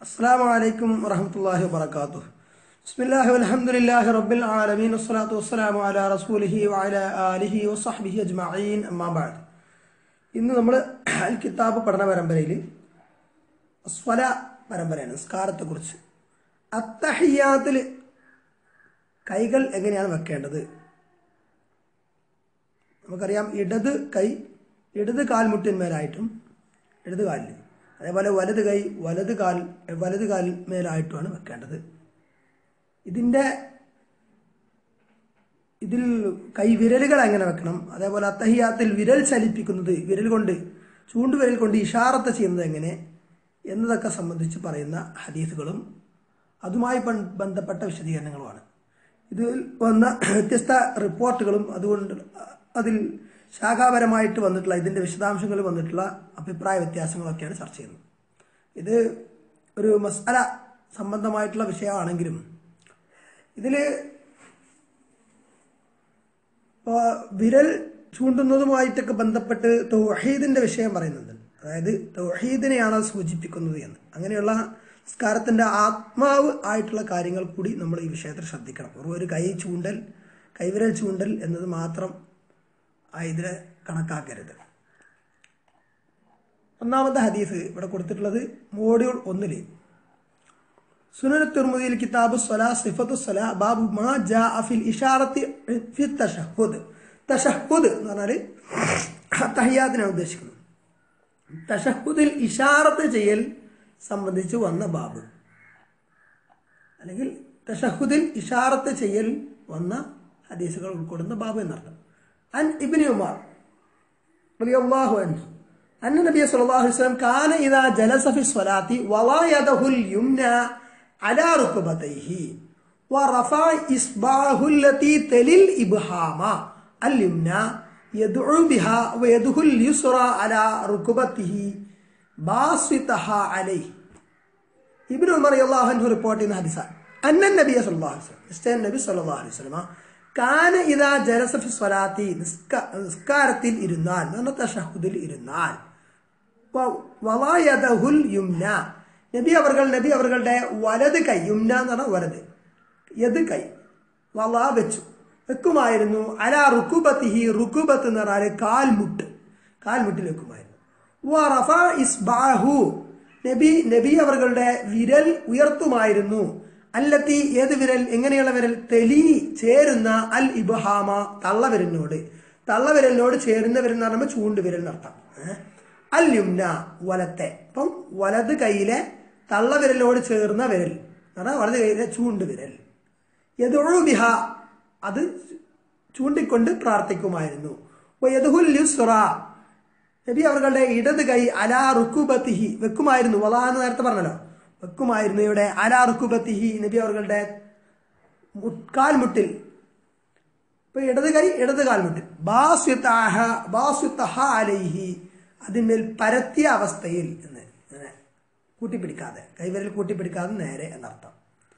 السلام عليكم ورحمة الله وبركاته بسم الله والحمد لله رب العالمين والصلاة والسلام على رسوله وعلى آله وصحبه أجمعين أما بعد ഇന്ന് നമ്മൾ അൽ കിതാബ് പഠന പരമ്പരയിൽ സ്വല പരമ്പരയാണ് നിസ്കാരത്തെക്കുറിച്ച് അത്തഹിയാത്തിൽ കൈകൾ എങ്ങനെയാണ് വെക്കേണ്ടത് നമുക്കറിയാം ഇടത് കൈ ഇടത് കാൽമുട്ടിന്മേലായിട്ടും ഇടത് കാലിൽ അതേപോലെ വലത് കൈ വലത് കാൽ വലത് കാലിന്മേലായിട്ടുമാണ് വെക്കേണ്ടത് ഇതിൻ്റെ ഇതിൽ കൈവിരലുകൾ എങ്ങനെ വെക്കണം അതേപോലെ അത്തഹിയാത്തിൽ വിരൽ ചലിപ്പിക്കുന്നത് വിരൽ കൊണ്ട് ചൂണ്ടുവിരൽ കൊണ്ട് ഇഷാറത്ത് ചെയ്യുന്നത് എങ്ങനെ എന്നതൊക്കെ സംബന്ധിച്ച് പറയുന്ന ഹദീസുകളും അതുമായി ബൻ- ബന്ധപ്പെട്ട വിശദീകരണങ്ങളുമാണ് ഇതിൽ വന്ന വ്യത്യസ്ത റിപ്പോർട്ടുകളും അതുകൊണ്ട് അതിൽ ശാഖാപരമായിട്ട് വന്നിട്ടുള്ള ഇതിന്റെ വിശദാംശങ്ങൾ വന്നിട്ടുള്ള അഭിപ്രായ വ്യത്യാസങ്ങളൊക്കെയാണ് ചർച്ച ചെയ്യുന്നത് ഇത് ഒരു മസാല സംബന്ധമായിട്ടുള്ള വിഷയമാണെങ്കിലും ഇതിൽ ഇപ്പോൾ വിരൽ ചൂണ്ടുന്നതുമായിട്ടൊക്കെ ബന്ധപ്പെട്ട് തൗഹീദിന്റെ വിഷയം പറയുന്നുണ്ട് അതായത് തൗഹീദിനെയാണ് അത് സൂചിപ്പിക്കുന്നത് എന്ന് അങ്ങനെയുള്ള സംസ്കാരത്തിന്റെ ആത്മാവ് ആയിട്ടുള്ള കാര്യങ്ങൾ കൂടി നമ്മൾ ഈ വിഷയത്തിൽ ശ്രദ്ധിക്കണം വെറും ഒരു കൈ ചൂണ്ടൽ കൈവിരൽ ചൂണ്ടൽ എന്നത് മാത്രം ആ ഇതിനെ കണക്കാക്കരുത് ഒന്നാമത്തെ ഹദീസ് ഇവിടെ കൊടുത്തിട്ടുള്ളത് മോഡ്യൂൾ ഒന്നില് സുനന തുർമുദിയിൽ കിതാബ് സ്വലാ സിഫത്തു സ്വലാ ബാബു മാ ജാ ഫിൽ ഇഷാറത്തി ഫി തഷഹുദ് തഷഹുദ് എന്ന് പറഞ്ഞാൽ തഹിയാത്തിനാണ് ഉദ്ദേശിക്കുന്നത് തഷഹുദിൽ ഇഷാറത്ത് ചെയ്യൽ സംബന്ധിച്ച് വന്ന ബാബ് അല്ലെങ്കിൽ തഷഹുദിൽ ഇഷാറത്ത് ചെയ്യൽ വന്ന ഹദീസുകൾ ഉൾക്കൊള്ളുന്ന ബാബ് എന്നർത്ഥം അൻ ഇബ്നു ഉമർ റളിയല്ലാഹു അൻഹു أن النبي صلى الله عليه وسلم كان إذا جلس في الصلاة وضع يده اليمنى على ركبتيه ورفع إصبعه التي تلي الإبهام اليمنى يدعو بها ويده اليسرى على ركبته باسطها عليه ഇബിൻ ഉമർ അള്ളാഹു അൻഹു റിപ്പോർട്ട് ചെയ്യുന്ന ഹദീസാണ് അന്നൻ നബി സല്ലല്ലാഹു അലൈഹി വസല്ലം നിശ്ചയ നബി സല്ലല്ലാഹു അലൈഹി വസല്ലമ കാന ഇദാ ജലസ ഫി സ്വലാത്തി നിസ്ക- നിസ്കാരത്തിൽ ഇരുന്നാൽ എന്ന് പറഞ്ഞാൽ തശഹുദിൽ ഇരുന്നാൽ വ- വലായദഹുൽ യുംന നബി അവർകൾ നബി അവர்களுടെ വലത് കൈ യുംന എന്ന് പറഞ്ഞാൽ വലത് യത് കൈ വലാ വെച്ചു വെക്കുമായിരുന്നു അല റുക്കുബത്തിഹി റുക്കുബത്ത് എന്ന് പറഞ്ഞാൽ കാൽമുട്ട് കാൽമുട്ടിൽ വെക്കുമായിരുന്നു വറഫ ഇസ്ബാഹു നബി നബി അവர்களுടെ വിരൽ ഉയർത്തുമായിരുന്നു അല്ലത്തി ഏത് വിരൽ എങ്ങനെയുള്ള വിരൽ തെലി ചേരുന്ന അൽ ഇബ്ഹാമ തള്ളവിരലിനോട് തള്ളവിരലിനോട് ചേരുന്ന വിരൽ എന്ന് പറയുമ്പോൾ ചൂണ്ടുവിരൽ എന്നർത്ഥം ഏഹ്? അൽ യുംന വലത്തെ അപ്പം വലത് കൈയിലെ തള്ളവിരലിനോട് ചേർന്ന വിരൽ എന്ന് പറഞ്ഞാൽ വലത് കൈയിലെ ചൂണ്ടുവിരൽ യദുഉ ബിഹ അത് ചൂണ്ടിക്കൊണ്ട് പ്രാർത്ഥിക്കുമായിരുന്നു വയദുഹുൽ യുസ്റ നബി അവர்களுടെ ഇടത് കൈ അലാ റുക്കുബത്തിഹി വെക്കുമായിരുന്നു വലാ എന്ന് നേരത്തെ പറഞ്ഞല്ലോ വെക്കുമായിരുന്നു ഇവിടെ അലാ റുക്കുബത്തിഹി നബി അവர்களுടെ മു- കാൽമുട്ടിൽ ഇപ്പൊ ഇടത് കൈ ഇടത് കാൽമുട്ടിൽ ബാസ്യുത്താഹ ബാസ്യുത്തഹ അലൈഹി അതിന്മേൽ പരത്തിയ അവസ്ഥയിൽ എന്ന് ഇങ്ങനെ കൂട്ടിപ്പിടിക്കാതെ കൈവിരൽ കൂട്ടിപ്പിടിക്കാതെ നേരെ എന്നർത്ഥം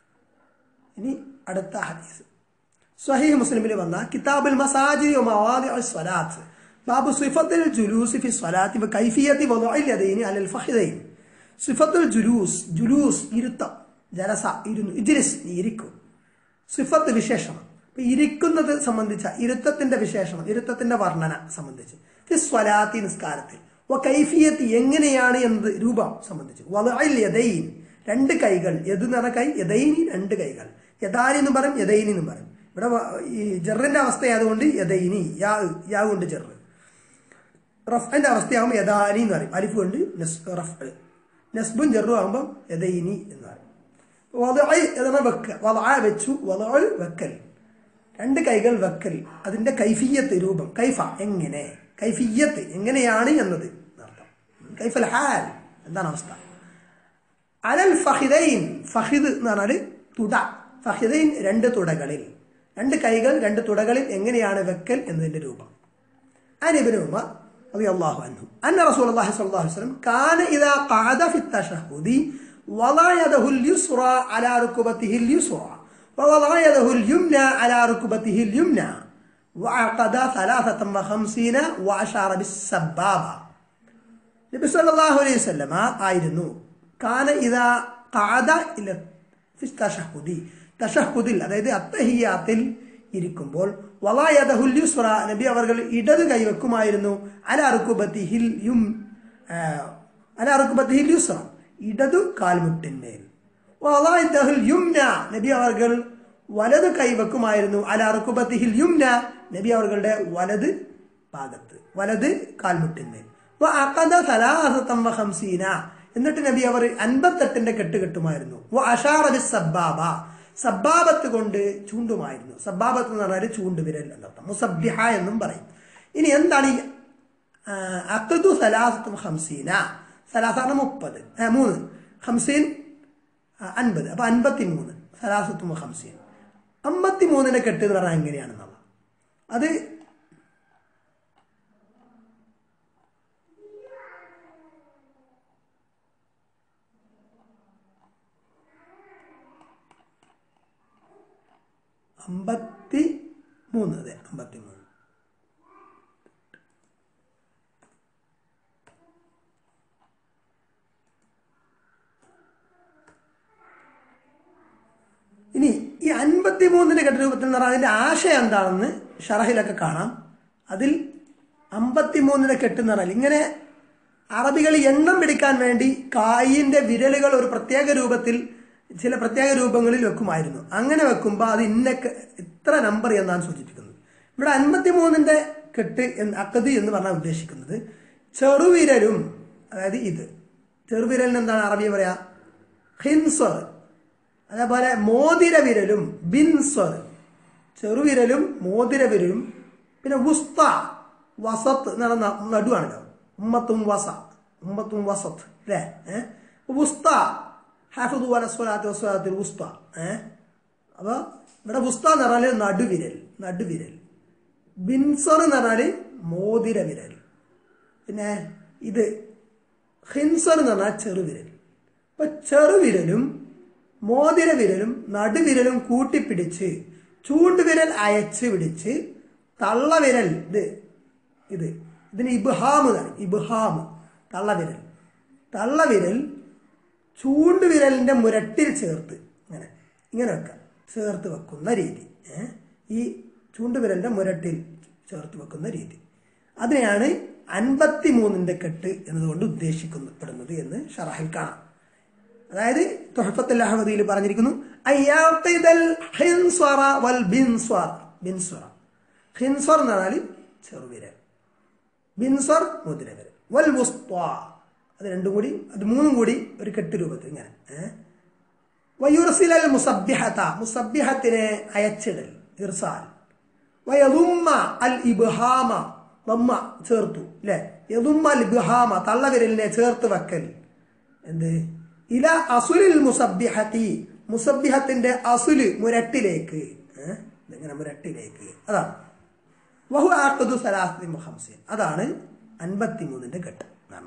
ഇനി അടുത്ത ഹദീസ് സ്വഹീഹ് മുസ്ലിമിൽ വന്ന കിതാബുൽ മസാജിദി വമവാദിഉ സ്വലാത്ത് ബാബു സിഫത്തുൽ ജുലൂസ് ഫി സ്വലാത്തി വകൈഫിയത്തി വദഉൽ യദൈനി അലൽ ഫഖിദൈൻ സിഫത്തുൽ ജുലൂസ് ജുലൂസ് ഇരുത്തം ജലസ ഇരുന്നു ഇജ്ലിസ് നീ ഇരിക്കും സിഫത്ത് വിശേഷണം ഇപ്പൊ ഇരിക്കുന്നത് സംബന്ധിച്ച ഇരുത്തത്തിന്റെ വിശേഷണം ഇരുത്തത്തിന്റെ വർണ്ണന സംബന്ധിച്ച് ഫി സ്വലാത്തി നിസ്കാരത്തിൽ വ കൈഫിയത്ത് എങ്ങനെയാണ് എന്നത് രൂപം സംബന്ധിച്ച് വദഉൽ യദൈൻ രണ്ട് കൈകൾ യദ് എന്ന് പറഞ്ഞ കൈ യദൈനി രണ്ട് കൈകൾ യദാനി എന്നും പറയും യദൈനി എന്നും പറയും ഇവിടെ വ- ഈ ജറിന്റെ അവസ്ഥയായതുകൊണ്ട് യദൈനി യാ യാ കൊണ്ട് ജെറ് റഫിന്റെ അവസ്ഥയാകുമ്പോൾ യദാനി എന്ന് പറയും അലിഫ് കൊണ്ട് നസ് റഫ് നസ്ബും ജെറും ആകുമ്പോൾ യദൈനി എന്ന് പറയും വദഅ എന്ന വെക്ക വദഅ വെച്ചു വദഅ വെക്കൽ രണ്ട് കൈകൾ വെക്കൽ അതിന്റെ കൈഫിയത്ത് രൂപം കൈഫ എങ്ങനെ കൈഫിയത്ത് എങ്ങനെയാണ് എന്നത് എന്നർത്ഥം കൈഫൽ ഹാൽ എന്താണ് അവസ്ഥ അലൽ ഫഹിദൈൻ ഫഹിദ് എന്ന് പറഞ്ഞാൽ തുട ഫഹിദൈൻ രണ്ട് തുടകളിൽ രണ്ട് കൈകൾ രണ്ട് തുടകളിൽ എങ്ങനെയാണ് വെക്കൽ എന്നതിന്റെ രൂപം عن ابن عمر رضي الله عنه أن رسول الله صلى الله عليه وسلم كان إذا قعد في التشهد وضع يده اليسرى على ركبته اليسرى ووضع يده اليمنى على ركبته اليمنى وعقد ثلاثة وخمسين وأشار بالسبابة നബി സല്ലല്ലാഹു അലൈഹി വസല്ലമ ആയിരുന്നു കാന ഇതാ ഖഅദ ഇല ഫി തശഹുദി തശഹുദിൽ അതായത് അത്തഹിയാത്തിൽ ഇരിക്കുമ്പോൾ വലായദഹുൽ യുസ്ര നബി അവർ ഇടത് കൈവെക്കുമായിരുന്നു അല റുക്കുബത്തിഹിൽ യും ആ, അല റുക്കുബത്തിഹിൽ യുസ്ര ഇടതു കാൽമുട്ടിന്മേൽ വലായദഹുൽ യുംന നബി അവർ വലത് കൈവെക്കുമായിരുന്നു അല റുക്കുബത്തിഹിൽ യുംന നബി അവர்களுടെ വലത് ഭാഗത്ത് വലത് കാൽമുട്ടിന്മേൽ വഅഖദ സലാസത്തം വഖംസീന എന്നിട്ട് നബി അവർ അൻപത്തെട്ടിന്റെ കെട്ട് കെട്ടുമായിരുന്നു വ അഷാറ ബിസ് സബ്ബാബ സബ്ബാബത്ത് കൊണ്ട് ചൂണ്ടുമായിരുന്നു സബ്ബാബത്ത് എന്ന് പറഞ്ഞാൽ ചൂണ്ടുവിരൽ എന്നർത്ഥം മുസബ്ബിഹ എന്നും പറയും ഇനി എന്താണ് ഈ ആ, അഖദു സലാസത്തും ഹംസീന സലാസാണ് മുപ്പത് ആ, മൂന്ന് ഹംസീൻ ആ, അൻപത് അപ്പൊ അൻപത്തി മൂന്ന് സലാസത്തും ഹംസീൻ അമ്പത്തി മൂന്നിന്റെ കെട്ട് എന്ന് പറഞ്ഞാൽ എങ്ങനെയാണെന്നുള്ള അത് അമ്പത്തി മൂന്ന് അതെ അമ്പത്തി മൂന്ന് ഇനി ഈ അൻപത്തി മൂന്നിന്റെ കെട്ടുരൂപത്തിൽ എന്ന് പറഞ്ഞാൽ അതിന്റെ ആശയം എന്താണെന്ന് ഷറഹിലൊക്കെ കാണാം അതിൽ അമ്പത്തി മൂന്നിന്റെ കെട്ട് എന്ന് പറഞ്ഞാൽ ഇങ്ങനെ അറബികൾ എണ്ണം പിടിക്കാൻ വേണ്ടി കായിന്റെ വിരലുകൾ ഒരു പ്രത്യേക രൂപത്തിൽ ചില പ്രത്യേക രൂപങ്ങളിൽ വെക്കുമായിരുന്നു അങ്ങനെ വെക്കുമ്പോൾ അത് ഇന്ന ക- ഇത്ര നമ്പർ എന്നാണ് സൂചിപ്പിക്കുന്നത് ഇവിടെ അൻപത്തി മൂന്നിന്റെ കെട്ട് എന്ന് അക്കത് എന്ന് പറഞ്ഞാൽ ഉദ്ദേശിക്കുന്നത് ചെറുവിരലും അതായത് ഇത് ചെറുവിരലിന് എന്താണ് അറബി പറയാ ഹിൻസർ അതേപോലെ മോതിര വിരലും ബിൻസർ ചെറുവിരലും മോതിര വിരലും പിന്നെ ഉസ്ത വസത്ത് എന്ന് പറഞ്ഞ ന- നടുവാണല്ലോ ഉമ്മത്തും വസ ഉമ്മത്തും വസത്ത് അല്ലേ ഏഹ് ഉസ്ത ഹാഫിദു വല സ്വലാത്ത് വസ്വലാത്തിൽ ഉസ്ത ഏഹ് അപ്പൊ ഇവിടെ ഉസ്ത എന്ന് പറഞ്ഞാല് നടുവിരൽ നടുവിരൽ ബിൻസർ എന്ന് പറഞ്ഞാല് മോതിര വിരൽ പിന്നെ ഇത് ഹിൻസർ എന്ന് പറഞ്ഞാൽ ചെറുവിരൽ അപ്പൊ ചെറുവിരലും മോതിര വിരലും നടുവിരലും കൂട്ടിപ്പിടിച്ച് ചൂണ്ടുവിരൽ അയച്ച് പിടിച്ച് തള്ളവിരൽ ഇത് ഇത് ഇതിന് ഇബ്ഹാം എന്നാണ് ഇബ്ഹാം തള്ളവിരൽ തള്ളവിരൽ ചൂണ്ടുവിരലിന്റെ മുരട്ടിൽ ചേർത്ത് ഇങ്ങനെ ഇങ്ങനെ വെക്കാം ചേർത്ത് വെക്കുന്ന രീതി ഏ? ഈ ചൂണ്ടുവിരലിന്റെ മുരട്ടിൽ ചേർത്ത് വെക്കുന്ന രീതി അതിനെയാണ് അൻപത്തി മൂന്നിന്റെ കെട്ട് എന്നതുകൊണ്ട് ഉദ്ദേശിക്കപ്പെടുന്നത് എന്ന് ഷറാഹിൽ കാണാം അതായത് തുഹഫത്തുൽ അഹമ്മദിയിൽ പറഞ്ഞിരിക്കുന്നു അയ്യാഖിദൽ ഹിൻസ്വറ വൽ ബിൻസ്വർ ബിൻസ്വറ ഹിൻസ്വർ എന്ന് പറഞ്ഞാൽ ചെറുവിരൽ ബിൻസ്വർ മുദ്രവിരൽ വൽ വുസ്ത്വ അത് രണ്ടും കൂടി അത് മൂന്നും കൂടി ഒരു കെട്ട് രൂപത്തിൽ ഇങ്ങനെ ഏഹ് വയുർസിലൽ മുസബ്ബിഹത മുസബ്ബിഹത്തിനെ അയച്ചിടൽ ഇർസാൽ വയതുമ്മ അൽ ഇബ്ഹാമ ദമ്മ ചേർത്തു അല്ലെ യതുമ്മ അൽ ഇബ്ഹാമ തള്ളവിരലിനെ ചേർത്ത് വെക്കൽ എന്ത് ഇല അസുലിൽ മുസബ്ബിഹത്തി മുസബ്ബിഹത്തിന്റെ അസുല് മുരട്ടിലേക്ക് ഏഹ്? ഇതിങ്ങനെ മുരട്ടിലേക്ക് അതാണ് വഹു ആഖദു സലാസത്തി മുഹംസീൻ അതാണ് അൻപത്തിമൂന്നിന്റെ ഘട്ടം എന്നാണ്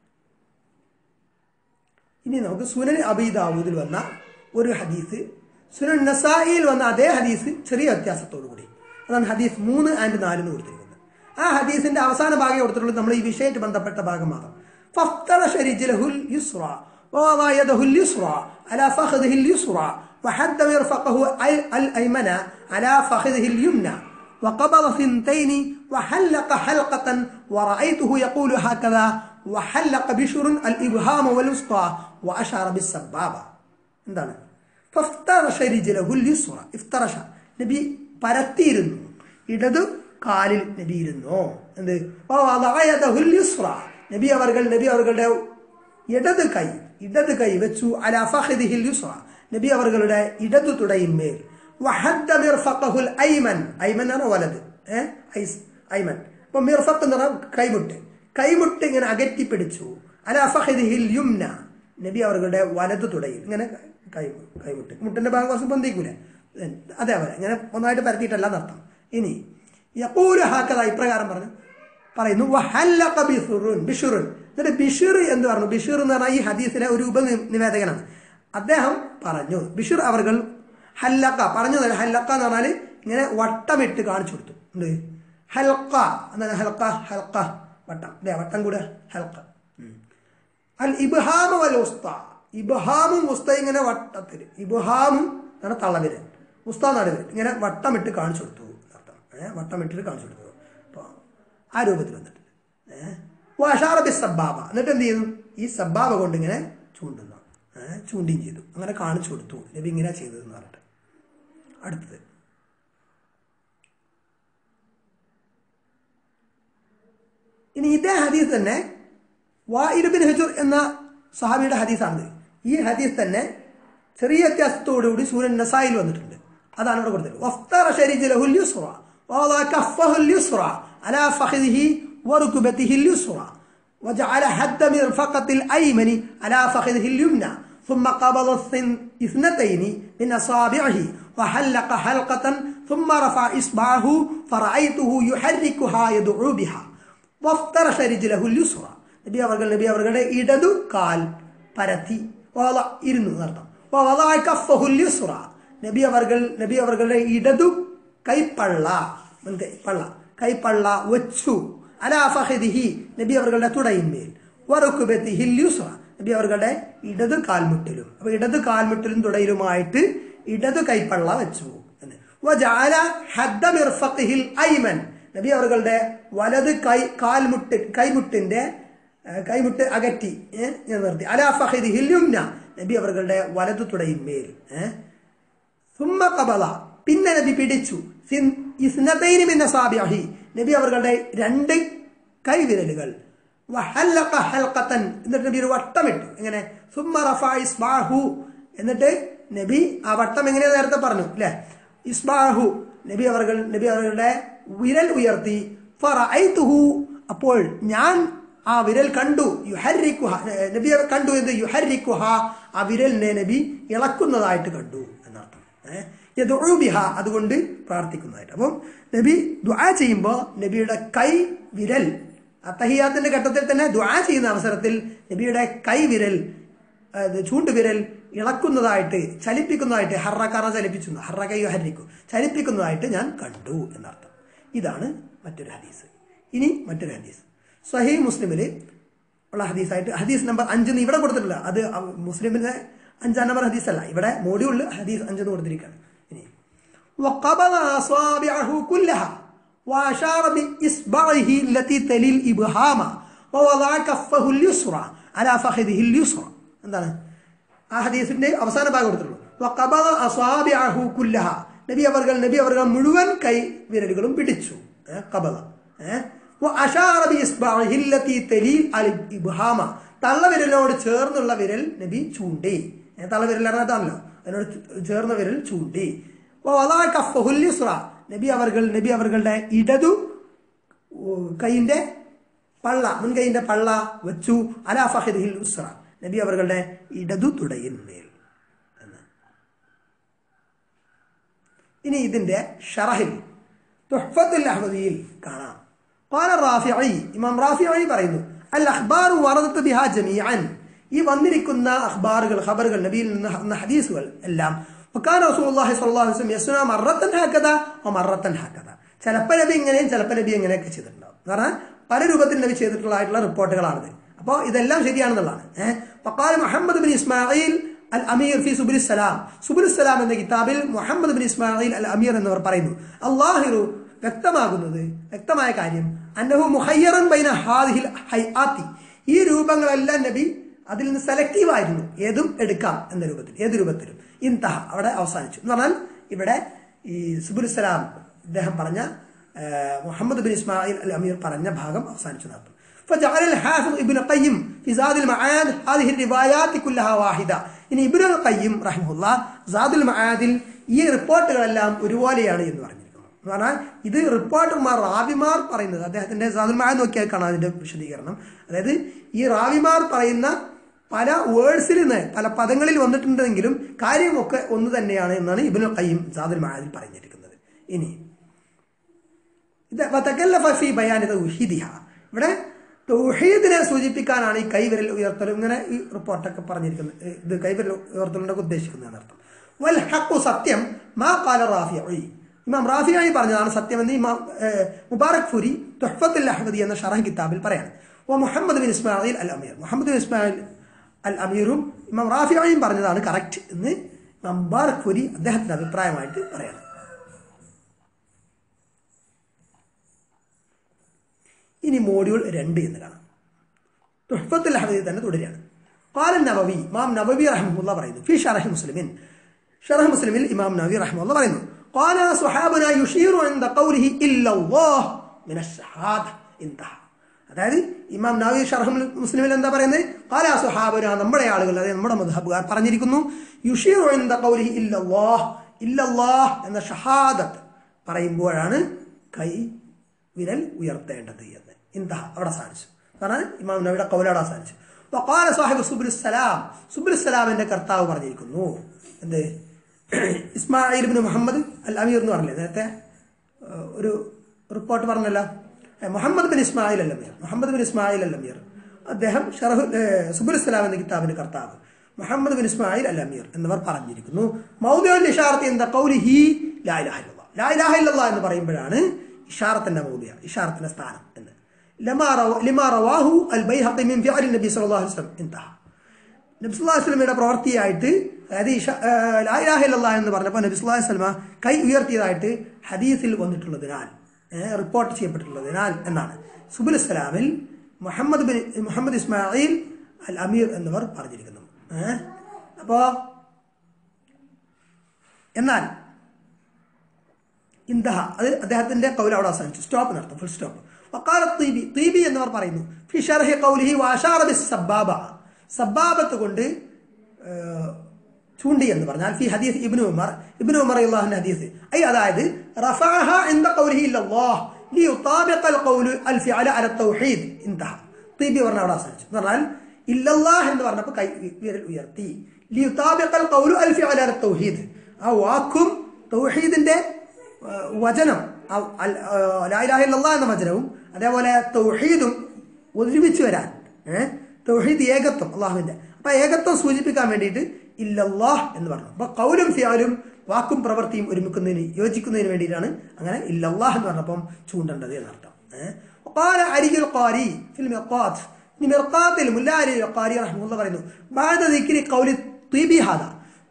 ഇനി നമുക്ക് സുനൻ അബീദാവൂദിൽ വന്ന ഒരു ഹദീസ് സുനൻ നസായിയിൽ വന്ന അതേ ഹദീസ് ചെറിയ വ്യത്യാസത്തോടു കൂടി അതാണ് ഹദീസ് മൂന്ന് ആൻഡ് നാല് എന്ന് കൊടുത്തിരിക്കുന്നത് ആ ഹദീസിന്റെ അവസാന ഭാഗം കൊടുത്തിട്ടുള്ളത് നമ്മൾ ഈ വിഷയമായിട്ട് ബന്ധപ്പെട്ട ഭാഗം മാത്രം فافترش رجله اليسرى ووضع يده اليسرى على فخذه اليسرى وحد مرفقه أي- الأيمن على فخذه اليمنى وقبض ثنتين وحلق حلقة ورأيته يقول هكذا وحلق بشر الإبهام والوسطى وأشار بالسبابة എന്താണ് ഫഫ്തറഷ റിജലഹുൽ യുസ്റ ഇഫ്തറഷ നബി പരത്തിയിരുന്നു ഇടതു കാലിൽ നബി ഇരുന്നു എന്ത് വവദഅയദഹുൽ യുസ്റ നബി അവർകൾ നബി അവர்களுടെ ഇടത് കൈ ഇടത് കൈ വെച്ചു അല ഫഖദിഹിൽ യുസ്റ നബി അവர்களுടെ ഇടതു തുടയിന്മേൽ വഹദ്ദ മിർഫഖഹുൽ ഐമൻ ഐമൻ ആണ് വലത് ഏ ഐസ് ഐമൻ അപ്പൊ മിർഫഖ് എന്ന് പറഞ്ഞാൽ കൈമുട്ട് കൈമുട്ട് ഇങ്ങനെ അകറ്റി പിടിച്ചു അല ഫഖദിഹിൽ യുംന നബി അവരുടെ വലത് തുടയിൽ ഇങ്ങനെ കൈ കൈമുട്ട് മുട്ടിന്റെ ഭാഗം കുറച്ച് പൊന്തിക്കൂലെ അതേപോലെ ഇങ്ങനെ ഒന്നായിട്ട് പരത്തിയിട്ടല്ല എന്നർത്ഥം ഇനി യപ്പൂര് ഹാക്കത ഇപ്രകാരം പറഞ്ഞു പറയുന്നു വഹല്ലഖ ബിസുറുൻ ബിഷുറുൻ എന്നിട്ട് ബിഷുർ എന്ന് പറഞ്ഞു ബിഷുർ എന്ന് പറഞ്ഞാൽ ഈ ഹദീസിലെ ഒരു ഉപനിവേദകനാണ് അദ്ദേഹം പറഞ്ഞു ബിഷുർ അവർകൾ ഹല്ലക്ക പറഞ്ഞു തരാം ഹല്ലക്ക എന്ന് പറഞ്ഞാൽ ഇങ്ങനെ വട്ടമിട്ട് കാണിച്ചു കൊടുത്തു എന്ത് ഹൽക്ക എന്താണ് ഹൽക്ക ഹൽക്ക വട്ടം അല്ലേ വട്ടം കൂടെ ഹൽക്ക ഉം. അൽ ഇബ്ഹാമ വൽ ഉസ്ത ഇബഹാമും ഉസ്ത ഇങ്ങനെ വട്ടത്തിൽ ഇബഹാമും എന്നാണ് തള്ളവിരൽ ഉസ്ത നടുവിൽ ഇങ്ങനെ വട്ടമിട്ട് കാണിച്ചു കൊടുത്തു എന്നർത്ഥം ഏഹ് വട്ടമിട്ടിട്ട് കാണിച്ചു കൊടുത്തു അപ്പോൾ ആ രൂപത്തിൽ വന്നിട്ടുണ്ട് ഏഹ് വഷാറബി സബ്ബാബ എന്നിട്ട് എന്ത് ചെയ്യുന്നു ഈ സബ്ബാബ കൊണ്ട് ഇങ്ങനെ ചൂണ്ടുന്നു ഏഹ് ചൂണ്ടിയും ചെയ്തു അങ്ങനെ കാണിച്ചു കൊടുത്തു നബി ഇങ്ങനെ ചെയ്തതെന്ന് പറഞ്ഞിട്ട് അടുത്തത് ഇനി ഇതേ ഹദീസ് തന്നെ വാഇലുബിൻ ഹജുർ എന്ന സഹാബിയുടെ ഹദീസാണിത് ഈ ഹദീസ് തന്നെ ചെറിയ വ്യത്യാസത്തോടുകൂടി സൂര്യൻ നസായിൽ വന്നിട്ടുണ്ട് അതാണ് ഇവിടെ കൊടുത്തത് വഫ്തറ ശരീജ ലഹുൽ യുസ്റ ووضع كفه اليسرى على فخذه وركبته اليسرى وجعل حد مرفقة الأيمن على فخذه اليمنى ثم قبض الثن- اثنتين من أصابعه وحلق حلقة ثم رفع إصبعه فرأيته يحركها يدعو بها വഫ്തറഷ റിജ്ലഹുൽ യുസ്റ നബി അവർ നബി അവരുടെ ഇടതു കാൽ പരത്തി വള ഇരുന്നു എന്നർത്ഥം വളഅ കഫഹുൽ യുസ്റ നബി അവർകൾ നബി അവരുടെ ഇടതു കൈപ്പള്ള മുൻകൈ പള്ള കൈപ്പള്ള വെച്ചു അലാ ഫഖദിഹി നബി അവരുടെ തുടയിന്മേൽ വറുക്കുബത്തിഹിൽ യുസ്റ നബി അവരുടെ ഇടതു കാൽമുട്ടിലും അപ്പൊ ഇടതു കാൽമുട്ടിലും തുടയിലുമായിട്ട് ഇടതു കൈപ്പള്ള വെച്ചു എന്ന് വജഅല ഹദ്ദ മിർഫഖിഹിൽ ഐമൻ നബി അവர்களுടെ വലത് കൈ കാൽമുട്ട് കൈമുട്ടിന്റെ ആ, കൈമുട്ട് അകറ്റി ഏ, ഞാൻ നിർത്തി അലാ ഫഖദിഹിൽ യുംന നബി അവர்களுടെ വലതു തുടയിന്മേൽ ഏഹ് സുമ്മ കബല പിന്നെ നബി പിടിച്ചു സിൻ- ഇസ്നതൈനി മിന്ന സാബിഅഹി നബി അവர்களுടെ രണ്ട് കൈവിരലുകൾ വഹല്ലഖ ഹൽഖത്തൻ എന്നിട്ട് നബി ഒരു വട്ടമിട്ടു എങ്ങനെ സുമ്മ റഫഅ ഇസ്ബാഹു എന്നിട്ട് നബി ആ വട്ടം എങ്ങനെയാ നേരത്തെ പറഞ്ഞു അല്ലേ ഇസ്ബാഹു നബി അവർകൾ നബി അവരുടെ വിരൽ ഉയർത്തി ഫറഅയ്തുഹു അപ്പോൾ ഞാൻ ആ വിരൽ കണ്ടു യുഹരിക്കുഹ ഏ, നബി കണ്ടു എന്ത് യുഹരിക്കുഹ ആ വിരലിനെ നബി ഇളക്കുന്നതായിട്ട് കണ്ടു എന്നർത്ഥം ഏഹ് യദ്ഉ ബിഹ അതുകൊണ്ട് പ്രാർത്ഥിക്കുന്നതായിട്ട് അപ്പം നബി ദുആ ചെയ്യുമ്പോൾ നബിയുടെ കൈ വിരൽ അത്തഹിയാത്തിന്റെ ഘട്ടത്തിൽ തന്നെ ദുആ ചെയ്യുന്ന അവസരത്തിൽ നബിയുടെ കൈ വിരൽ അത് ചൂണ്ടുവിരൽ ഇളക്കുന്നതായിട്ട് ചലിപ്പിക്കുന്നതായിട്ട് ഹറക്കറ ചലിപ്പിച്ചു ഹറക്കയോ ഹരിക്കു ചലിപ്പിക്കുന്നതായിട്ട് ഞാൻ കണ്ടു എന്നർത്ഥം ഇതാണ് മറ്റൊരു ഹദീസ് ഇനി മറ്റൊരു ഹദീസ് സഹി മുസ്ലിമില് ഉള്ള ഹദീസായിട്ട് ഹദീസ് നമ്പർ അഞ്ചെന്ന് ഇവിടെ കൊടുത്തിട്ടില്ല അത് അവ- മുസ്ലിമിന്റെ അഞ്ചാം നമ്പർ ഹദീസ് അല്ല ഇവിടെ മോഡ്യൂളിൽ ഹദീസ് അഞ്ചെന്ന് കൊടുത്തിരിക്കുകയാണ് ഇനി وقبض أصابعه كلها وأشار بإصبعه التي تلي الإبهام ووضع كفه اليسرى على فخذه اليسرى എന്താണ് ആ ഹദീസിന്റെ അവസാന ഭാഗം കൊടുത്തിട്ടുള്ളൂ വഖബദ അസാബിഅഹു കുല്ലഹ നബി അവർകൾ നബി അവർകൾ മുഴുവൻ കൈ വിരലുകളും പിടിച്ചു ഏ, കബദ ഏ? വഅശാറ ബിഇസ്ബഅഹിൽ ലത്തി തലി അൽ ഇബ്ഹാമ തള്ളവിരലിനോട് ചേർന്നുള്ള വിരൽ നബി ചൂണ്ടി ഏ, തള്ളവിരൽ അറിയാത്താണല്ലോ അതിനോട് ചേർന്ന വിരൽ ചൂണ്ടി വളഅ കഫഹുൽ യുസ്റ നബി അവർകൾ നബി അവர்களுടെ ഇടതു ഓ, കൈയിന്റെ പള്ള മുൻകൈയിന്റെ പള്ള വെച്ചു അലാ ഫഖദിഹിൽ ഉസ്റ നബി അവர்களுടെ ഇടതു തുടയിന്മേൽ എന്ന് ഇനി ഇതിന്റെ ഷറഹിൽ തുഹ്ഫത്തുൽ അഹ്മദിയിൽ കാണാം قال الرافعي ഇമാം റാഫിഈ പറയുന്നു അൽ അഖ്ബാർ വറദത്ത് ബിഹാ ജമീഅൻ ഈ വന്നിരിക്കുന്ന അഖ്ബാറുകൾ ഖബറുകൾ നബിയിൽ നിന്ന് വന്ന ഹദീസുകൾ എല്ലാം وكان رسول الله صلى الله عليه وسلم يصنع مرة هكذا ومرة هكذا ചിലപ്പോൾ നബി ഇങ്ങനെയും ചിലപ്പോൾ നബി ഇങ്ങനെയൊക്കെ ചെയ്തിട്ടുണ്ടാവും കാരണം പല രൂപത്തിൽ നബി ചെയ്തിട്ടുള്ളതായിട്ടുള്ള റിപ്പോർട്ടുകളാണിത് അപ്പോൾ ഇതെല്ലാം ശരിയാണെന്നുള്ളതാണ് ഏഹ് വക്കാൽ Muhammad bin Ismail al Amir ഫി സുബുൽ സലാം സുബുൽ സലാം എന്ന കിതാബിൽ Muhammad bin Ismail al Amir എന്നിവർ പറയുന്നു അള്ളാഹിറു വ്യക്തമാകുന്നത് വ്യക്തമായ കാര്യം അന്നഹു മുഹയ്യറൻ ബൈന ഹാദിഹിൽ ഹൈആത്തി ഈ രൂപങ്ങളെല്ലാം നബി അതിൽ നിന്ന് സെലക്റ്റീവ് ആയിരുന്നു ഏതും എടുക്കാം എന്ന രൂപത്തിൽ ഏത് രൂപത്തിലും ഇൻതഹ അവിടെ അവസാനിച്ചു എന്ന് പറഞ്ഞാൽ ഇവിടെ ഈ സുബുൽ സലാം ഇദ്ദേഹം പറഞ്ഞ ആ, Muhammad bin Ismail al Amir പറഞ്ഞ ഭാഗം അവസാനിച്ചു നടത്തും فجعل الحافظ ابن القيم في زاد المعاد هذه الروايات كلها واحدة ഇനി ഇബ്നു അൽ ഖയ്യിം റഹിമുല്ല സാദുൽ മആദിൽ ഈ റിപ്പോർട്ടുകളെല്ലാം ഒരുപോലെയാണ് എന്ന് പറഞ്ഞിരിക്കുന്നു എന്ന് പറഞ്ഞാൽ ഇത് റിപ്പോർട്ടർമാർ റാവിമാർ പറയുന്നത് അദ്ദേഹത്തിന്റെ സാദുൽ മആദ് നോക്കിയാൽ കാണാം അതിന്റെ വിശദീകരണം അതായത് ഈ റാവിമാർ പറയുന്ന പല വേർഡ്സിൽ നിന്ന് പല പദങ്ങളിൽ വന്നിട്ടുണ്ടെങ്കിലും കാര്യമൊക്കെ ഒന്ന് തന്നെയാണ് എന്നാണ് ഇബ്നുൽ ഖയ്യിം സാദുൽ മആദിൽ പറഞ്ഞിരിക്കുന്നത് ഇനി ഇത് വതകല്ലഫ ഫീ ബയാനി തൗഹീദിഹ ഇവിടെ തൗഹീദിനെ സൂചിപ്പിക്കാനാണ് ഈ കൈവിരൽ ഉയർത്തലും ഇങ്ങനെ ഈ റിപ്പോർട്ടൊക്കെ പറഞ്ഞിരിക്കുന്നത് ഏ, ഇത് കൈവിരൽ ഉയർത്തലുകൊണ്ടൊക്കെ ഉദ്ദേശിക്കുന്നതാണ് അർത്ഥം വൽ ഹഖു സത്യം മാ ഖാല റാഫിഈ ഇമാം റാഫിഈ പറഞ്ഞതാണ് സത്യമെന്ന് ഇമാം ഏ, മുബാറക് ഫുരി തുഹ്ഫത്തുൽ അഹ്മദി എന്ന ഷറഹ് കിതാബിൽ പറയാണ് വ Muhammad bin Ismail al Amir Muhammad bin Ismail al അമീറും ഇമാം റാഫിയും പറഞ്ഞതാണ് കറക്റ്റ് എന്ന് ഇമാം മുബാറക് ഫുരി അദ്ദേഹത്തിന്റെ അഭിപ്രായമായിട്ട് പറയണം ഇനി മോഡ്യൂൾ രണ്ട് എന്ന് കാണാം തുഹഫത്തുൽ ഹദീസ് തന്നെ തുടരുകയാണ് قال النووي ഇമാം നബവി റഹ്മഹുല്ല പറയുന്നു ഫി ഷറഹ് മുസ്ലിമിൻ ഷറഹ് മുസ്ലിമിൽ ഇമാം നബവി റഹ്മഹുല്ല പറയുന്നു قال صحابنا يشير عند قوله الا الله من الشهاده انتهى അതായത് ഇമാം നബവി ഷറഹ് മുസ്ലിമിൽ എന്താ പറയുന്നത് قال صحابنا നമ്മുടെ ആളുകൾ അതായത് നമ്മുടെ മദ്ഹബുകാർ പറഞ്ഞിരിക്കുന്നു യുഷീർ عند قوله الا الله الا الله എന്ന ഷഹാദത്ത് പറയുമ്പോഴാണ് കൈ വിരൽ ഉയർത്തേണ്ടത് എന്ന് ഇന്ത അവിടെ സാധിച്ചു കാരണം ഇമാം നബിയുടെ കൗലാട സാധിച്ചു വഖാല സാഹിബ് സുബുലുസലാം സുബുലുസലാമിന്റെ കർത്താവ് പറഞ്ഞിരിക്കുന്നു എന്ത് ഇസ്മായിൽ ഇബ്നു മുഹമ്മദ് അൽ അമീർ എന്ന് പറഞ്ഞില്ലേ നേരത്തെ ഏഹ്, ഒരു റിപ്പോർട്ട് പറഞ്ഞല്ലോ ഏഹ്, Muhammad bin Ismail al Amir Muhammad bin Ismail al Amir അദ്ദേഹം ഷറഹു സുബുലുസലാം എന്ന കിതാബിന്റെ കർത്താവ് Muhammad bin Ismail al Amir എന്നിവർ പറഞ്ഞിരിക്കുന്നു മൗദ്യ ഇഷാർത്ത് എന്താ കൗലിഹി ലാ ഇലാഹ ഇല്ലല്ലാഹ് ലാ ഇലാഹ ഇല്ലല്ലാഹ് എന്ന് പറയുമ്പോഴാണ് ഇഷാറത്തിന്റെ മൗദ്യ ഇഷാറത്തിന്റെ സ്ഥാനം എന്ന് ലമാ റവ- ലിമാ റവാഹു അൽ ബൈഹഖി മിൻ ഫിഅലി നബി സല്ലല്ലാഹു അലൈഹി വസല്ലം ഇൻതഹ നബി സല്ലല്ലാഹു അലൈഹി വസല്ലമയുടെ പ്രവൃത്തിയായിട്ട് അതായത് ഇഷ- ആ, ലാ ഇലാഹ ഇല്ലല്ലാഹ് എന്ന് പറഞ്ഞപ്പോൾ നബി സല്ലല്ലാഹു അലൈഹി വസല്ലമ കൈ ഉയർത്തിയതായിട്ട് ഹദീസിൽ വന്നിട്ടുള്ളതിനാൽ ഏ, റിപ്പോർട്ട് ചെയ്യപ്പെട്ടിട്ടുള്ളതിനാൽ എന്നാണ് സുബുൽ ഇസ്ലാമിൽ Muhammad bin Muhammad Ismail al Amir എന്നിവർ പറഞ്ഞിരിക്കുന്നു ഏ? അപ്പോ എന്നാൽ ഇന്ദഹ അത് അദ്ദേഹത്തിന്റെ കൗൽ അവിടെ അവസാനിച്ചു സ്റ്റോപ്പ് നടത്തും ഫുൾ സ്റ്റോപ്പ് വക്കാല തീബി തീബി എന്നിവർ പറയുന്നു ഫി ഷർഹി ഖൗലിഹി വഅശാറ ബിസ് സബ്ബാബ സബ്ബാബത്ത് കൊണ്ട് ഏഹ്, ചൂണ്ടി എന്ന് പറഞ്ഞാൽ ഫി ഹദീസ് ഇബ്നു ഉമർ ഇബ്നു ഉമർ അള്ളാഹുന്റെ ഹദീസ് ഐ അതായത് റഫഅഹ ഇൻദ ഖൗലിഹി ഇല്ലല്ലാഹ് ലിയുതാബിഖ القول الفعل على التوحيد انتهى തീബി പറഞ്ഞ അവിടെ അവസാനിച്ചു എന്ന് പറഞ്ഞാൽ ഇല്ലല്ലാഹ് എന്ന് പറഞ്ഞപ്പോൾ കൈ വിരൽ ഉയർത്തി ലിയുതാബിഖ القول الفعل على التوحيد ആ വാക്കും തൗഹീദിന്റെ ഏഹ് വചനം ആ- അൽ- ഏഹ് ലാ ഇലാഹ ഇല്ലല്ലാഹ് എന്ന വചനവും അതേപോലെ തൗഹീദും ഒരുമിച്ച് വരാൻ ഏഹ് തൗഹീദ് ഏകത്വം അള്ളാഹുവിന്റെ അപ്പൊ ഏകത്വം സൂചിപ്പിക്കാൻ വേണ്ടിയിട്ട് ഇല്ലല്ലാഹ് എന്ന് പറഞ്ഞു അപ്പൊ കൗലും ഫിയാലും വാക്കും പ്രവൃത്തിയും ഒരുമിക്കുന്നതിന് യോജിക്കുന്നതിന് വേണ്ടിയിട്ടാണ് അങ്ങനെ ഇല്ലല്ലാഹ് എന്ന് പറഞ്ഞപ്പം ചൂണ്ടേണ്ടത് എന്നർത്ഥം ഏഹ് وقال علي القاري في المرقات ഇനി മിർക്കാത്തിൽ മുല്ല അലി ഖാരി റഹ്മുള്ള പറയുന്നു بعد ذكر قول طيبي هذا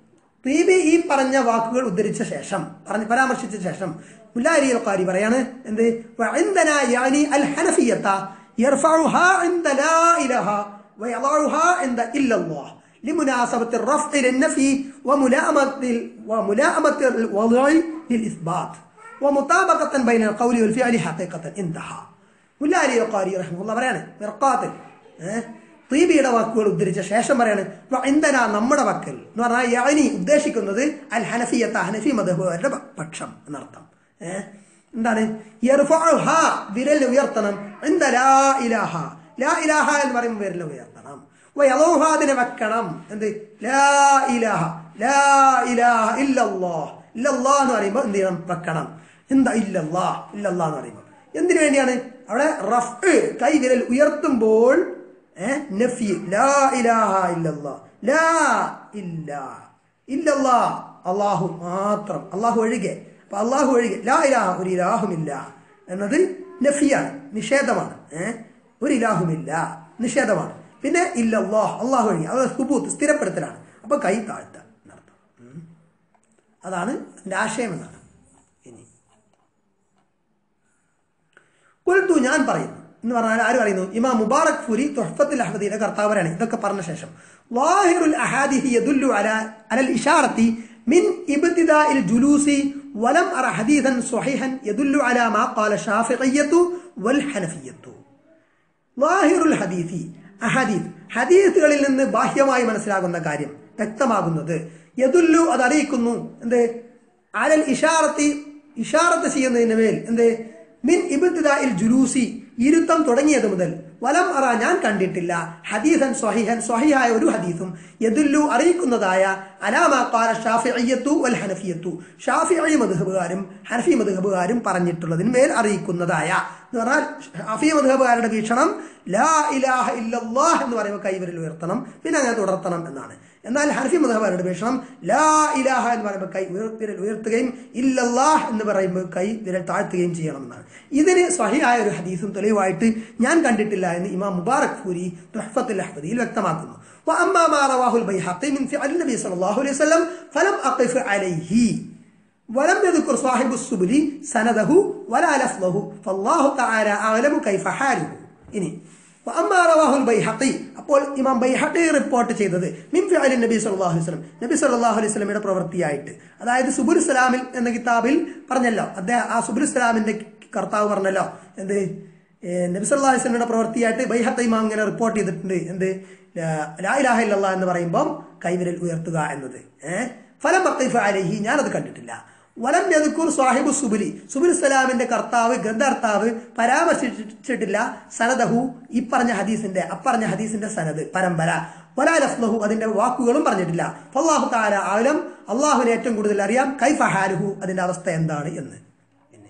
തീബി ഈ പറഞ്ഞ വാക്കുകൾ ഉദ്ധരിച്ച ശേഷം പറഞ്ഞ് പരാമർശിച്ച ശേഷം മുല്ലാരി ഖാരി പറയാണ് എന്ത് വഇന്ദന യാനി അൽ ഹനഫിയത യർഫഉഹാ ഇൻദ ലാ ഇലാഹ വയളഉഹാ ഇൻദ ഇല്ലല്ലാഹ് لمناسبة الرفع للنفي وملائمة وملائمة الوضع للإثبات ومطابقة بين القول والفعل حقيقة انتهى മുല്ലാരി ഖാരി റഹ്മുള്ള പറയാണ് മിർക്കാത്തിൽ ഏഹ് തീബിയുടെ വാക്കുകൾ ഉദ്ധരിച്ച ശേഷം പറയാണ് ഇന്ദന നമ്മുടെ വക്കൽ എന്ന് പറഞ്ഞാൽ യാനി ഉദ്ദേശിക്കുന്നത് അൽ ഹനഫിയത്ത ഹനഫി മതഹുകാരുടെ പക്ഷം എന്നർത്ഥം ഏഹ് എന്താണ് യർഫഉഹ വിരൽ ഉയർത്തണം ഇന്ദ ലാ ഇലാഹ ലാ ഇലാഹ എന്ന് പറയുമ്പോൾ വിരൽ ഉയർത്തണം വയലോഹ അതിനെ വെക്കണം എന്ത് ലാ ഇലാഹ ലാ ഇലാഹ ഇല്ലല്ലാഹ് ഇല്ലല്ലാഹ് എന്ന് പറയുമ്പോൾ എന്ത് ചെയ്യണം വെക്കണം എന്താ ഇല്ലല്ലാഹ് ഇല്ലല്ലാഹ് എന്ന് പറയുമ്പോൾ എന്തിനു വേണ്ടിയാണ് അവിടെ റഫ് കൈ വിരൽ ഉയർത്തുമ്പോൾ ഏഹ് നഫി ലാ ഇലാഹ ഇല്ലല്ലാ ലാ ഇല്ല ഇല്ലല്ലാ അള്ളാഹു മാത്രം അള്ളാഹു ഒഴികെ അപ്പൊ അള്ളാഹു ഒഴികെ ലാ ഇലാഹ ഒരു ഇലാഹുമില്ല എന്നത് നഫിയാണ് നിഷേധമാണ് ഏഹ് ഒരു ഇലാഹുമില്ല നിഷേധമാണ് പിന്നെ ഇല്ലല്ലാഹ് അള്ളാഹു ഒഴികെ അത് സുബൂത്ത് സ്ഥിരപ്പെടുത്തലാണ് അപ്പൊ കൈ താഴ്ത്ത എന്നർത്ഥം ഉം. അതാണ് അതിന്റെ ആശയം എന്നാണ് ഇനി കുൽത്തു ഞാൻ പറയുന്നു എന്ന് പറഞ്ഞാൽ ആര് പറയുന്നു ഇമാം മുബാറക് ഫുരി തുഹഫത്തുൽ അഹമ്മദിയുടെ കർത്താവരാണ് ഇതൊക്കെ പറഞ്ഞ ശേഷം വാഹിറുൽ അഹാദിഹി യദുല്ലു അല അലൽ ഇഷാറത്തി മിൻ ഇബ്തിദാഇൽ ജുലൂസി വലം അറ ഹദീസൻ സ്വഹീഹൻ യദുല്ലു അല മാ ഖാല ഷാഫിഇയ്യത്തു വൽ ഹനഫിയ്യത്തു വാഹിറുൽ ഹദീസി അഹദീസ് ഹദീസുകളിൽ നിന്ന് ബാഹ്യമായി മനസ്സിലാകുന്ന കാര്യം വ്യക്തമാകുന്നത് യദുല്ലു അത് അറിയിക്കുന്നു എന്ത് അലൽ ഇഷാറത്തി ഇഷാറത്ത് ചെയ്യുന്നതിന് മേൽ എന്ത് മിൻ ഇബ്തിദാഇൽ ജുലൂസി ഇരുത്തം തുടങ്ങിയത് മുതൽ വലം അറ ഞാൻ കണ്ടിട്ടില്ല ഹദീസൻ സ്വഹിഹൻ സ്വഹിഹായ ഒരു ഹദീസും യദുല്ലു അറിയിക്കുന്നതായ അലാമാ ഖാല ഷാഫിഇയ്യത്തു വൽ ഹനഫിയത്തു ഷാഫിഇ മദ്ഹബുകാരും ഹനഫി മദ്ഹബുകാരും പറഞ്ഞിട്ടുള്ളതിന് മേൽ അറിയിക്കുന്നതായ എന്ന് പറഞ്ഞാൽ ഷാഫി മദ്ഹബുകാരുടെ വീക്ഷണം ലാ ഇലാഹ ഇല്ലല്ലാഹ് എന്ന് പറയുമ്പോൾ കൈവരിൽ ഉയർത്തണം പിന്നെ അങ്ങനെ തുടർത്തണം എന്നാണ് എന്നാൽ ഹനഫി മതഹബാരുടെ വീക്ഷണം ലാ ഇലാഹ എന്ന് പറയുമ്പോൾ കൈ ഉയർ- വിരൽ ഉയർത്തുകയും ഇല്ലല്ലാഹ് എന്ന് പറയുമ്പോൾ കൈ വിരൽ താഴ്ത്തുകയും ചെയ്യണം എന്നാണ് ഇതിന് സ്വഹിയായ ഒരു ഹദീസും തെളിവായിട്ട് ഞാൻ കണ്ടിട്ടില്ല എന്ന് ഇമാം മുബാറക് ഫൂരി തുഹ്ഫത്തുൽ അഹ്മദിയിൽ വ്യക്തമാക്കുന്നു وأما ما رواه البيهقي من فعل النبي صلى الله عليه وسلم فلم أقف عليه ولم يذكر صاحب السبل سنده ولا لفظه فالله تعالى أعلم كيف حاله ഇനി وأما رواه البيهقي അപ്പോൾ ഇമാം ബൈഹഖി റിപ്പോർട്ട് ചെയ്തത് മിൻ ഫിഅൽ നബി സല്ലല്ലാഹു അലൈഹി വസല്ലം നബി സല്ലല്ലാഹു അലൈഹി വസല്ലമയുടെ പ്രവൃത്തിയായിട്ട് അതായത് സുബുൽ സലാമിൽ എന്ന കിതാബിൽ പറഞ്ഞല്ലോ അദ്ദേഹം ആ സുബുൽ സലാമിന്റെ കർത്താവ് പറഞ്ഞല്ലോ എന്ത് ഏ, നബി സല്ലല്ലാഹു അലൈഹി വസല്ലമയുടെ പ്രവൃത്തിയായിട്ട് ബൈഹഖി ഇമാം ഇങ്ങനെ റിപ്പോർട്ട് ചെയ്തിട്ടുണ്ട് എന്ത് ലാ- ലാ ഇലാഹ ഇല്ലല്ലാഹ് എന്ന് പറയുമ്പോൾ കൈവിരൽ ഉയർത്തുക എന്നത് ഏഹ് ഫലം മഖീഫ് അലൈഹി ഞാനത് കണ്ടിട്ടില്ല വലം യദ്കുർ സാഹിബു സുബുലി സുബുൽ സലാമിന്റെ കർത്താവ് ഗ്രന്ഥകർത്താവ് പരാമർശിച്ചിട്ടില്ല സനദഹു ഈ പറഞ്ഞ ഹദീസിന്റെ അപ്പറഞ്ഞ ഹദീസിന്റെ സനദ് പരമ്പര വലാ ലഫ്ലഹു അതിന്റെ വാക്കുകളും പറഞ്ഞിട്ടില്ല ഫല്ലാഹു താല ആലം അള്ളാഹുവിനെ ഏറ്റവും കൂടുതൽ അറിയാം കൈഫ ഹാലുഹു അതിന്റെ അവസ്ഥ എന്താണ് എന്ന് പിന്നെ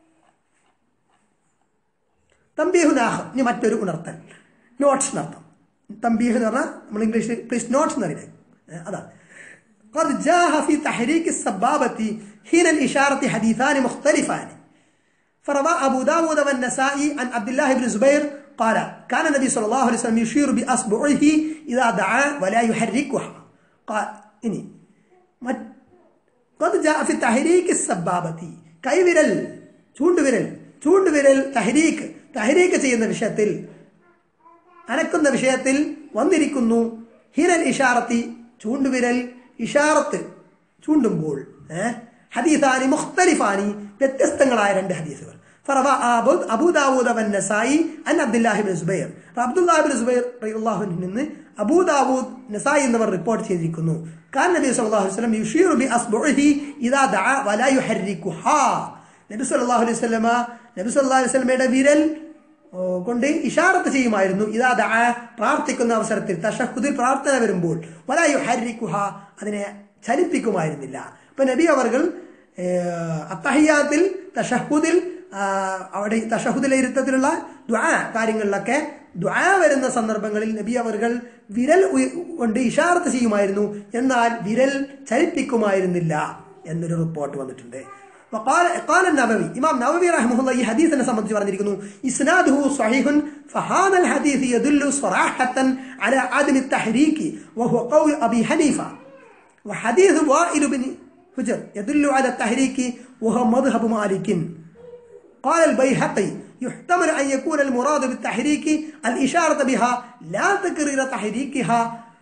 തമ്പീഹു നാഹ് ഇനി മറ്റൊരു ഉണർത്തൽ നോട്ട്സ് നടത്താം തമ്പീഹ് എന്ന് പറഞ്ഞാൽ നമ്മൾ ഇംഗ്ലീഷിൽ പ്ലീസ് നോട്ട്സ് എന്ന് അറിയില്ലേ ഏ, അതാണ് قد جاء في تحريك السبابة حين الإشارة حديثان مختلفان فروى أبو داود والنسائي عن عبد الله بن زبير قال كان النبي صلى الله عليه وسلم يشير بأصبعه إذا دعا ولا يحركها قال إني മറ്റ് قد جاء في تحريك السبابة കൈവിരൽ ചൂണ്ടുവിരൽ ചൂണ്ടുവിരൽ തഹരീക്ക് തഹരീക്ക് ചെയ്യുന്ന വിഷയത്തിൽ അനക്കുന്ന വിഷയത്തിൽ വന്നിരിക്കുന്നു ഹിനൽ ഇഷാറത്തി ചൂണ്ടുവിരൽ ഇഷാറത്ത് ചൂണ്ടുമ്പോൾ ഏഹ് ഹദീസാനി മുഖ്തലിഫാനി വ്യത്യസ്തങ്ങളായ രണ്ട് ഹദീസുകൾ ഫറവ ആബുദ് അബൂദാവൂദ് അവൻ നസായി അൻ അബ്ദുല്ലാഹിബിൻ സുബൈർ അപ്പൊ അബ്ദുല്ലാഹിബിൻ സുബൈർ റളിയല്ലാഹുവിൽ നിന്ന് അബൂദാവൂദ് നസായി എന്നിവർ റിപ്പോർട്ട് ചെയ്തിരിക്കുന്നു കാൻ നബി സല്ലല്ലാഹു അലൈഹി വസല്ലം യുഷീറു ബി അസ്ബുഇഹി ഇദാ ദഅ വലാ യുഹർരിക്കുഹാ നബി സല്ലല്ലാഹു അലൈഹി വസല്ലമ നബി സല്ലല്ലാഹു അലൈഹി വസല്ലമയുടെ വിരൽ ഓ, കൊണ്ട് ഇഷാറത്ത് ചെയ്യുമായിരുന്നു ഇതാ ദഅ പ്രാർത്ഥിക്കുന്ന അവസരത്തിൽ തഷഹുദിൽ പ്രാർത്ഥന വരുമ്പോൾ വലായു ഹരിക്കുഹ അതിനെ ചലിപ്പിക്കുമായിരുന്നില്ല അപ്പൊ നബി അവർകൾ അത്തഹിയാത്തിൽ തഷഹുദിൽ ആ, അവിടെ തഷഹുദിലെ ഇരുത്തത്തിലുള്ള ദ്വാ കാര്യങ്ങളിലൊക്കെ ദ്വാ വരുന്ന സന്ദർഭങ്ങളിൽ നബി അവർകൾ വിരൽ ഉയ- കൊണ്ട് ഇഷാറത്ത് ചെയ്യുമായിരുന്നു എന്നാൽ വിരൽ ചലിപ്പിക്കുമായിരുന്നില്ല എന്നൊരു റിപ്പോർട്ട് വന്നിട്ടുണ്ട് وقال قال النووي امام نووي رحمه الله ഈ ഹദീസിനെ സംബന്ധിച്ച് പറഞ്ഞിരിക്കുന്നു ഇസ്നാദുഹു സ്വഹീഹുൻ فهذا الحديث يدل صراحة على عدم التحريك وهو قول أبي حنيفة وحديث وائل بن حجر يدل على التحريك وهو مذهب مالك قال البيهقي يحتمل أن يكون المراد بالتحريك الإشارة بها لا تكرير تحريكها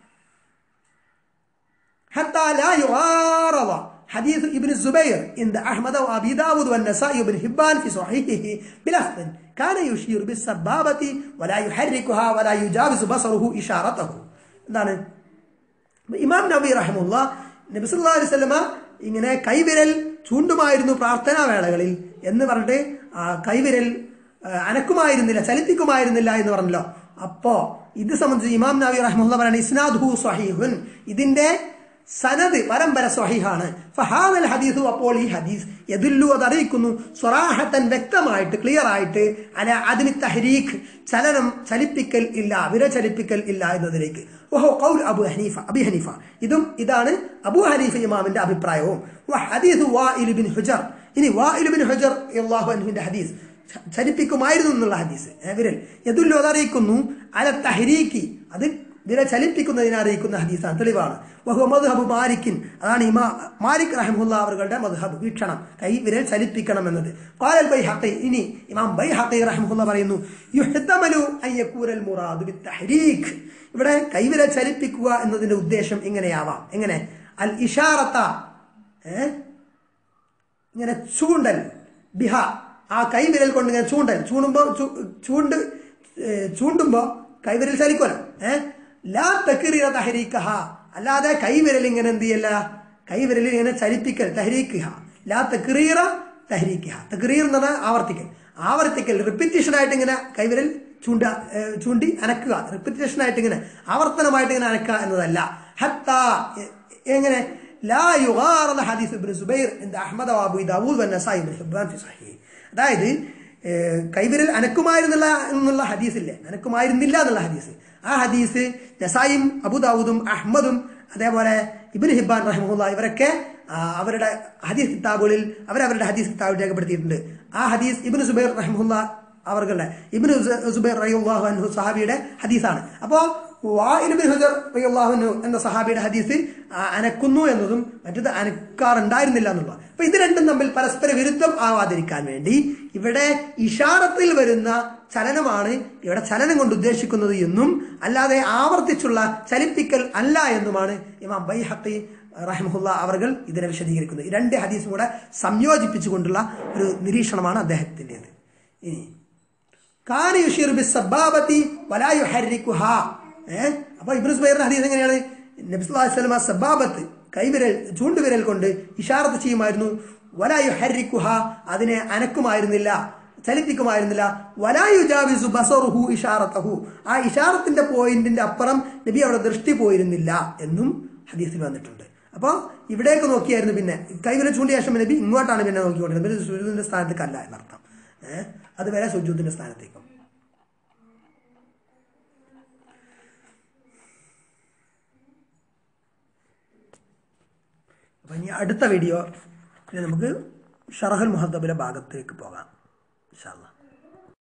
حتى لا يعارض حديث ابن الزبير عند أحمد وأبي داود والنسائي وابن حبان في صحيحه بلفظ كان يشير بالسبابة ولا يحركها ولا يجاوز بصره إشارته എന്താണ് ഇമാം നബി റഹമുല്ല നബി സല്ലല്ലാഹു അലൈഹി വസല്ലമ ഇങ്ങനെ കൈവിരൽ ചൂണ്ടുമായിരുന്നു പ്രാർത്ഥനാ വേളകളിൽ എന്ന് പറഞ്ഞിട്ട് ആ കൈവിരൽ ആ, അനക്കുമായിരുന്നില്ല ചലിപ്പിക്കുമായിരുന്നില്ല എന്ന് പറഞ്ഞല്ലോ അപ്പോ ഇത് സംബന്ധിച്ച് ഇമാം നബി റഹ്മുല്ല പറയുന്നത് ഇസ്നാദുഹു സ്വഹീഹുൻ ഇതിന്റെ സനദ് പരമ്പര സ്വഹീഹാണ് ഫഹാദൽ ഹദീസു അപ്പോൾ ഈ ഹദീസ് എതുല്ലു അത് അറിയിക്കുന്നു സ്വറാഹത്തൻ വ്യക്തമായിട്ട് ക്ലിയർ ആയിട്ട് അല അതിന് തഹരീഖ് ചലനം ചലിപ്പിക്കൽ ഇല്ല വിരചലിപ്പിക്കൽ ഇല്ല എന്നതിലേക്ക് ഓഹോ കൗൽ അബു ഹനീഫ അബി ഹനീഫ ഇതും ഇതാണ് അബു ഹനീഫ ഇമാമിന്റെ അഭിപ്രായവും വ ഹദീസ് വാഇൽ ബിൻ ഹുജർ ഇനി വാഇൽ ബിൻ ഹുജർ അള്ളാഹു അൻഹുവിന്റെ ഹദീസ് ച- ചലിപ്പിക്കുമായിരുന്നു എന്നുള്ള ഹദീസ് ഏ, വിരൽ യദുല്ലു അത് അറിയിക്കുന്നു അല തഹരീക്കി അത് വിരൽ ചലിപ്പിക്കുന്നതിനെ അറിയിക്കുന്ന ഹദീസാണ് തെളിവാണ് വഹു മദ്ഹബ് മാലിക്കിൻ അതാണ് ഇമാ മാലിക് റഹമുല്ല അവരുടെ മദ്ഹബ് വീക്ഷണം കൈ വിരൽ ചലിപ്പിക്കണം എന്നത് ഖാലൽ ബൈഹഖി ഇനി ഇമാം ബൈഹഖി റഹ്മുല്ല പറയുന്നു യുഹ്തമലു അൻ യകൂനൽ മുറാദു ബിത്തഹരീഖ് ഇവിടെ കൈവിരൽ ചലിപ്പിക്കുക എന്നതിന്റെ ഉദ്ദേശം ഇങ്ങനെയാവാം എങ്ങനെ അൽ ഇഷാറത്ത ഏഹ് ഇങ്ങനെ ചൂണ്ടൽ ബിഹ ആ കൈവിരൽ കൊണ്ട് ഇങ്ങനെ ചൂണ്ടൽ ചൂണ്ടുമ്പോ ചൂ- ചൂണ്ട് ഏ, ചൂണ്ടുമ്പോ കൈവിരൽ ചലിക്കുമല്ലോ ഏഹ് ലാ തക്കീറിയ തഹരീക്കഹ അല്ലാതെ കൈവിരൽ ഇങ്ങനെ എന്ത് ചെയ്യല്ല കൈവിരൽ ഇങ്ങനെ ചലിപ്പിക്കൽ തഹരീക്കുക ലാ തക്കീറ തഹരീക്കുക തക്കീർ എന്ന് പറഞ്ഞാൽ ആവർത്തിക്കൽ ആവർത്തിക്കൽ റിപ്പീറ്റേഷൻ ആയിട്ട് ഇങ്ങനെ കൈവിരൽ ചൂണ്ട ഏ, ചൂണ്ടി അനക്കുക റിപ്പീറ്റേഷൻ ആയിട്ട് ഇങ്ങനെ ആവർത്തനമായിട്ട് ഇങ്ങനെ അനക്കുക എന്നതല്ല ഹത്താ എ- എങ്ങനെ ലാ യുഗാറ ഹദീസ് ഇബ്നു സുബൈർ ഇൻദ അഹ്മദ് വ അബൂ ദാവൂദ് വ നസായി ഇബ്നു ഹിബ്ബാൻ ഫി സഹീഹ് അതായത് ഏഹ്, കൈവിരൽ അനക്കുമായിരുന്നുള്ള എന്നുള്ള ഹദീസില്ലേ അനക്കുമായിരുന്നില്ല എന്നുള്ള ഹദീസ് ആ ഹദീസ് നസായും അബുദാവൂദും അഹ്മദും അതേപോലെ ഇബിൻ ഹിബാൻ റഹ്മുല്ല ഇവരൊക്കെ ആ, അവരുടെ ഹദീസ് കിതാബുകളിൽ അവരവരുടെ ഹദീസ് കിതാബിൽ രേഖപ്പെടുത്തിയിട്ടുണ്ട് ആ ഹദീസ് ഇബിൻ സുബൈർ റഹ്മുല്ല അവർകളുടെ ഇബിൻ സുബൈർ റയ്യുല്ലാഹു അൻഹു സഹാബിയുടെ ഹദീസാണ് അപ്പോൾ വായിലുബിൻ ഹുജർ റയ്യുല്ലാഹു അൻഹു എന്ന സഹാബിയുടെ ഹദീസ് ആ, അനക്കുന്നു എന്നതും മറ്റത് അനക്കാറുണ്ടായിരുന്നില്ല എന്നുള്ളത് അപ്പൊ ഇത് രണ്ടും തമ്മിൽ പരസ്പര വിരുദ്ധം ആവാതിരിക്കാൻ വേണ്ടി ഇവിടെ ഇഷാറത്തിൽ വരുന്ന ചലനമാണ് ഇവിടെ ചലനം കൊണ്ട് ഉദ്ദേശിക്കുന്നത് എന്നും അല്ലാതെ ആവർത്തിച്ചുള്ള ചലിപ്പിക്കൽ അല്ല എന്നുമാണ് ഇമാം ബൈഹഖി റഹ്മുല്ല അവർകൾ ഇതിനെ വിശദീകരിക്കുന്നത് ഈ രണ്ട് ഹദീസും കൂടെ സംയോജിപ്പിച്ചുകൊണ്ടുള്ള ഒരു നിരീക്ഷണമാണ് അദ്ദേഹത്തിൻ്റെത് ഇനി കാന യുഷീർ ബിസ്സബാബത്തി വലാ യുഹർരിക്കുഹാ ഏ അപ്പോൾ ഇബ്നു സുബൈറിന്റെ ഹദീസ് എങ്ങനെയാണ് നബി സല്ലല്ലാഹു അലൈഹി വസല്ലം സബാബത്ത് കൈവിരൽ ചൂണ്ടുവിരൽ കൊണ്ട് ഇഷാറത്ത് ചെയ്യുമായിരുന്നു വലാ യുഹർരിക്കുഹ അതിനെ അനക്കുമായിരുന്നില്ല ചലിപ്പിക്കുമായിരുന്നില്ല വലാ യുജാവിസു ബസറുഹു ഇഷാറത്തഹു ആ ഇഷാറത്തിന്റെ പോയിന്റിന്റെ അപ്പുറം നബി അവിടെ ദൃഷ്ടി പോയിരുന്നില്ല എന്നും ഹദീസിൽ വന്നിട്ടുണ്ട് അപ്പോൾ ഇവിടേക്ക് നോക്കിയായിരുന്നു പിന്നെ കൈവിരൽ ചൂണ്ടിയ ശേഷം നബി ഇങ്ങോട്ടാണ് പിന്നെ നോക്കിക്കൊണ്ടിരുന്നത് പിന്നെ സുജൂദിന്റെ സ്ഥാനത്തേക്കല്ല എന്നർത്ഥം ഏഹ് അതുവരെ സുജൂദിന്റെ സ്ഥാനത്തേക്കും അപ്പൊ ഇനി അടുത്ത വീഡിയോ നമുക്ക് ഷറഹൽ മുഹദ്ദബിലെ ഭാഗത്തേക്ക് പോകാം ഇൻഷാ അല്ലാ